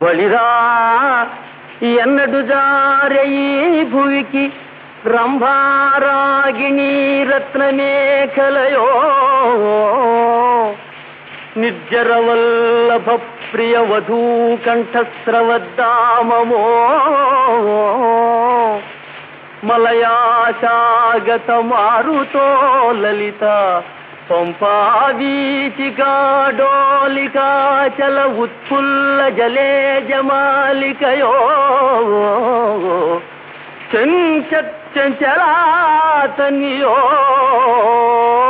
బలిరా ఎన్నడు జారే ఈ భువికి రంభారాగిణి రత్నమేఖలయో నిర్జరవల్లభ ప్రియ వధూ కంఠస్రవద్దామమో మలయాశాగత మారుతో లలిత పంపావీచికా డోలికాచల ఉత్ఫుల్ల జలే జమాలికయో చెంచలాతనియో